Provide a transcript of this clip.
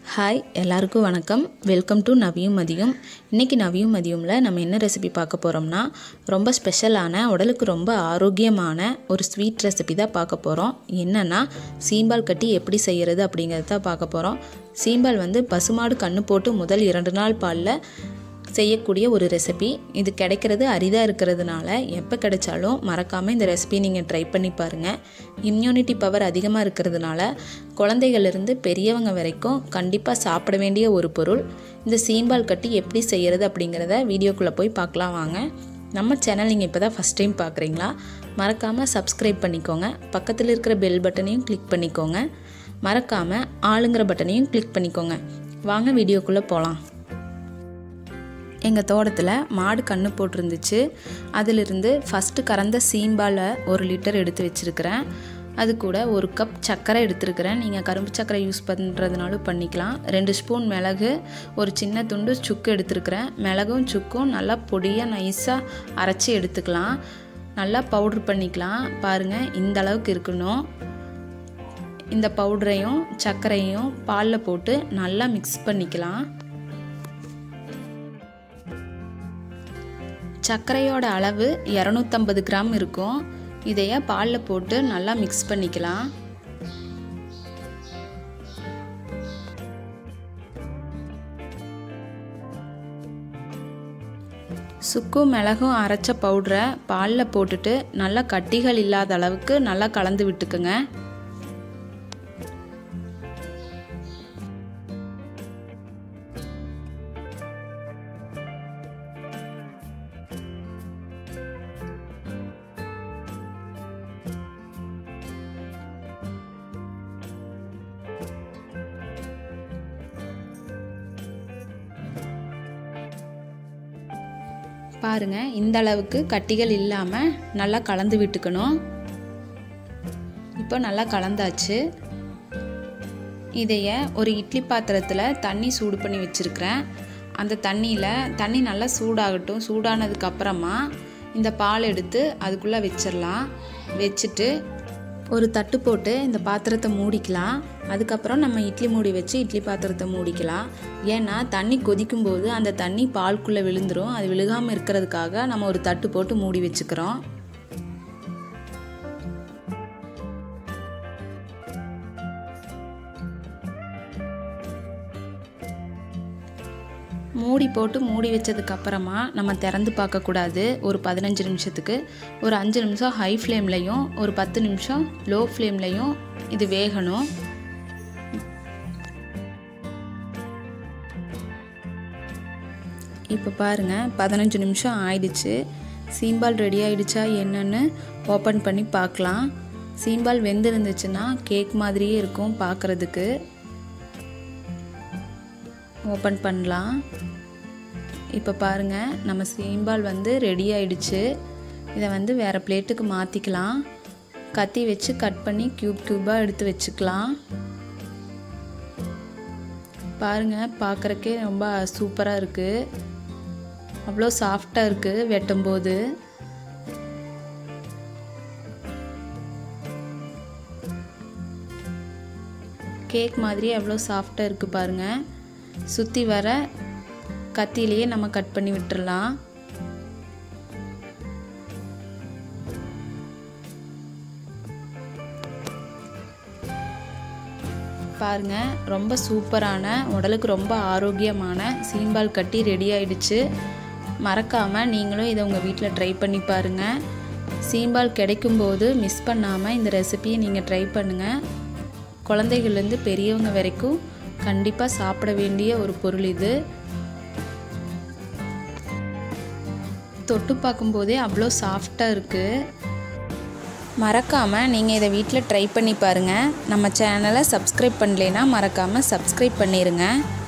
hi எல்லாருக்கும் வணக்கம் welcome to நவியும் மதியம் இன்றைக்கி நவியும் மதியமில் நம்ம என்ன ரெசிபி பார்க்க போகிறோம்னா ரொம்ப ஸ்பெஷலான உடலுக்கு ரொம்ப ஆரோக்கியமான ஒரு ஸ்வீட் ரெசிபி தான் பார்க்க போகிறோம் என்னென்னா சீம்பால் கட்டி எப்படி செய்கிறது அப்படிங்கிறத தான் பார்க்க போகிறோம் சீம்பால் வந்து பசுமாடு கண்ணு போட்டு முதல் இரண்டு நாள் பாலில் செய்யக்கூடிய ஒரு ரெசிபி இது கிடைக்கிறது அரிதாக இருக்கிறதுனால எப்போ கிடைச்சாலும் மறக்காமல் இந்த ரெசிபி நீங்கள் ட்ரை பண்ணி பாருங்கள் இம்யூனிட்டி பவர் அதிகமாக இருக்கிறதுனால குழந்தைகளிலிருந்து பெரியவங்க வரைக்கும் கண்டிப்பாக சாப்பிட வேண்டிய ஒரு பொருள் இந்த சீம்பால் கட்டி எப்படி செய்கிறது அப்படிங்கிறத வீடியோக்குள்ளே போய் பார்க்கலாம் வாங்க நம்ம சேனல் நீங்கள் இப்போ தான் ஃபஸ்ட் டைம் பார்க்குறீங்களா மறக்காமல் சப்ஸ்கிரைப் பண்ணிக்கோங்க பக்கத்தில் இருக்கிற பெல் பட்டனையும் கிளிக் பண்ணிக்கோங்க மறக்காமல் ஆளுங்கிற பட்டனையும் கிளிக் பண்ணிக்கோங்க வாங்க வீடியோக்குள்ளே போகலாம் எங்கள் தோட்டத்தில் மாடு கன்று போட்டிருந்துச்சு அதிலிருந்து ஃபஸ்ட்டு கறந்த சீம்பாலை ஒரு லிட்டர் எடுத்து வச்சுருக்கிறேன் அது கூட ஒரு கப் சர்க்கரை எடுத்துருக்கிறேன் நீங்கள் கரும்பு சர்க்கரை யூஸ் பண்ணுறதுனாலும் பண்ணிக்கலாம் ரெண்டு ஸ்பூன் மிளகு ஒரு சின்ன துண்டு சுக்கு எடுத்துருக்கிறேன் மிளகும் சுக்கும் நல்லா பொடியாக நைஸாக அரைச்சி எடுத்துக்கலாம் நல்லா பவுட்ரு பண்ணிக்கலாம் பாருங்கள் இந்த அளவுக்கு இருக்கணும் இந்த பவுடரையும் சர்க்கரையும் பாலில் போட்டு நல்லா மிக்ஸ் பண்ணிக்கலாம் சர்க்கரையோட அளவு இரநூத்தம்பது கிராம் இருக்கும் இதைய பாலில் போட்டு நல்லா மிக்ஸ் பண்ணிக்கலாம் சுக்கும் மிளகும் அரைச்ச பவுடரை பாலில் போட்டுட்டு நல்லா கட்டிகள் இல்லாத அளவுக்கு நல்லா கலந்து விட்டுக்குங்க பாருங்கள் இந்த அளவுக்கு கட்டிகள் இல்லாமல் நல்லா கலந்து விட்டுக்கணும் இப்போ நல்லா கலந்தாச்சு இதைய ஒரு இட்லி பாத்திரத்தில் தண்ணி சூடு பண்ணி வச்சுருக்கிறேன் அந்த தண்ணியில் தண்ணி நல்லா சூடாகட்டும் சூடானதுக்கு அப்புறமா இந்த பால் எடுத்து அதுக்குள்ளே வச்சிடலாம் வச்சுட்டு ஒரு தட்டு போட்டு இந்த பாத்திரத்தை மூடிக்கலாம் அதுக்கப்புறம் நம்ம இட்லி மூடி வச்சு இட்லி பாத்திரத்தை மூடிக்கலாம் ஏன்னா தண்ணி கொதிக்கும்போது அந்த தண்ணி பால்குள்ளே விழுந்துடும் அது விழுகாமல் இருக்கிறதுக்காக நம்ம ஒரு தட்டு போட்டு மூடி வச்சுக்கிறோம் மூடி போட்டு மூடி வச்சதுக்கு அப்புறமா நம்ம திறந்து பார்க்கக்கூடாது ஒரு பதினஞ்சு நிமிஷத்துக்கு ஒரு அஞ்சு நிமிஷம் ஹை ஃப்ளேம்லையும் ஒரு பத்து நிமிஷம் லோ ஃப்ளேம்லையும் இது வேகணும் இப்போ பாருங்கள் பதினஞ்சு நிமிஷம் ஆயிடுச்சு சீம்பால் ரெடி ஆயிடுச்சா என்னன்னு ஓப்பன் பண்ணி பார்க்கலாம் சீம்பால் வெந்திருந்துச்சுன்னா கேக் மாதிரியே இருக்கும் பார்க்குறதுக்கு ஓப்பன் பண்ணலாம் இப்போ பாருங்கள் நம்ம சீம்பால் வந்து ரெடி ஆயிடுச்சு இதை வந்து வேறு பிளேட்டுக்கு மாற்றிக்கலாம் கத்தி வச்சு கட் பண்ணி க்யூப் க்யூபாக எடுத்து வச்சுக்கலாம் பாருங்கள் பார்க்குறக்கே ரொம்ப சூப்பராக இருக்குது அவ்வளோ சாஃப்டாக இருக்குது வெட்டும்போது கேக் மாதிரி எவ்வளோ சாஃப்டாக இருக்குது பாருங்கள் சுற்றி வர கத்திலேயே நம்ம கட் பண்ணி விட்டுறலாம் பாருங்க ரொம்ப சூப்பரான உடலுக்கு ரொம்ப ஆரோக்கியமான சீம்பால் கட்டி ரெடி ஆயிடுச்சு மறக்காமல் நீங்களும் இதை உங்கள் வீட்டில் ட்ரை பண்ணி பாருங்கள் சீம்பால் கிடைக்கும்போது மிஸ் பண்ணாமல் இந்த ரெசிபியை நீங்கள் ட்ரை பண்ணுங்கள் குழந்தைகள்லேருந்து பெரியவங்க வரைக்கும் கண்டிப்பாக சாப்பிட வேண்டிய ஒரு பொருள் இது தொட்டு பார்க்கும்போதே அவ்வளோ சாஃப்டாக இருக்குது மறக்காமல் நீங்கள் இதை வீட்டில் ட்ரை பண்ணி பாருங்கள் நம்ம சேனலை சப்ஸ்கிரைப் பண்ணலைன்னா மறக்காமல் சப்ஸ்கிரைப் பண்ணிடுங்க